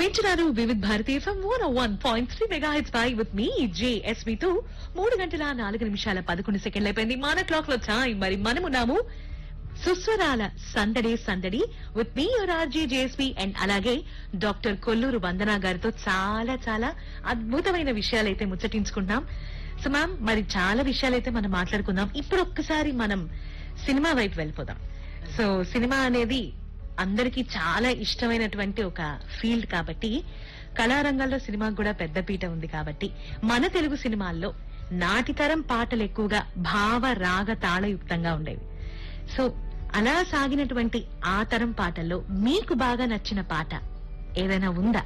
వింటున్నారు Vividh Bharati FM one one point three megahertz by with me JSV తో మూడు గంటల నాలుగు నిమిషాల పదకొండు సెకండ్లు అయిపోయింది మన క్లాక్ లో టైం మరి మనమున్నాము సుస్వరాల సందడి సందడి with me RJ JSP and అలాగే డాక్టర్ కొల్లూరు వందనా గారితో చాలా చాలా అద్భుతమైన విషయాలైతే ముచ్చటించుకుంటున్నాం సో మ్యామ్ మరి చాలా విషయాలైతే మనం మాట్లాడుకుందాం ఇప్పుడు ఒక్కసారి మనం సినిమా వైపు వెళ్ళిపోదాం సో సినిమా అనేది అందరికీ చాలా ఇష్టమైనటువంటి ఒక ఫీల్డ్ కాబట్టి కళారంగంలో సినిమాకు కూడా పెద్ద పీట ఉంది కాబట్టి మన తెలుగు సినిమాల్లో నాటితరం పాటలు ఎక్కువగా భావ రాగ తాళయుక్తంగా ఉండేవి సో అలా సాగినటువంటి ఆ తరం పాటల్లో మీకు బాగా నచ్చిన పాట ఏదైనా ఉందా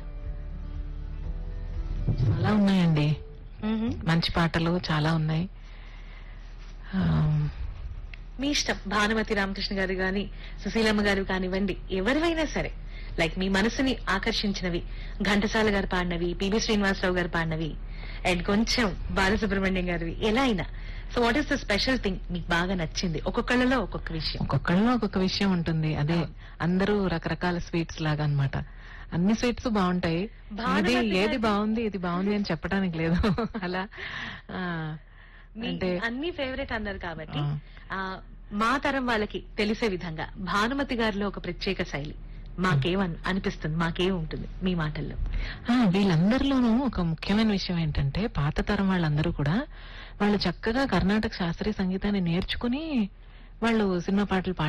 చాలా ఉన్నాయండి మంచి పాటలు చాలా ఉన్నాయి ఆ, మీ ఇష్టం భానుమతి రామకృష్ణ గారు గాని సుశీలమ్మ గారు కానివ్వండి ఎవరివైనా సరే లైక్ మీ మనసుని ఆకర్షించినవి ఘంటసాల గారు పాడినవి పిబి శ్రీనివాసరావు గారు పాడినవి అండ్ కొంచెం బాలసుబ్రహ్మణ్యం గారివి ఎలా అయినా so what is the special thing మీకు బాగా నచ్చింది ఒక్కొక్కళ్ళలో ఒక్కొక్క విషయం ఒక్కొక్కళ్ళలో ఒక్కొక్క విషయం ఉంటుంది అదే అవును. అందరూ రకరకాల స్వీట్స్ లాగా అన్నమాట అన్ని స్వీట్స్ బాగుంటాయి భానుమతి ఇది ఏది గారి- బాగుంది ఇది బాగుంది అని చెప్పడానికి లేదు అలా ఆ, మీ అంటే అన్ని ఫేవరెట్ అన్నారు కాబట్టి ఆ. ఆ మా తరం వాళ్ళకి తెలిసే విధంగా భానుమతి గారిలో ఒక ప్రత్యేక శైలి మాకేమన్ అనిపిస్తుంది మాకేం ఉంటుంది మీ మాటల్లో ఆ, వీళ్ళందరిలోనూ ఒక ముఖ్యమైన విషయం ఏంటంటే పాత తరం వాళ్ళందరూ కూడా వాళ్ళు చక్కగా కర్ణాటక శాస్త్రీయ సంగీతాన్ని నేర్చుకుని వాళ్ళు సినిమా పాటలు పాడారు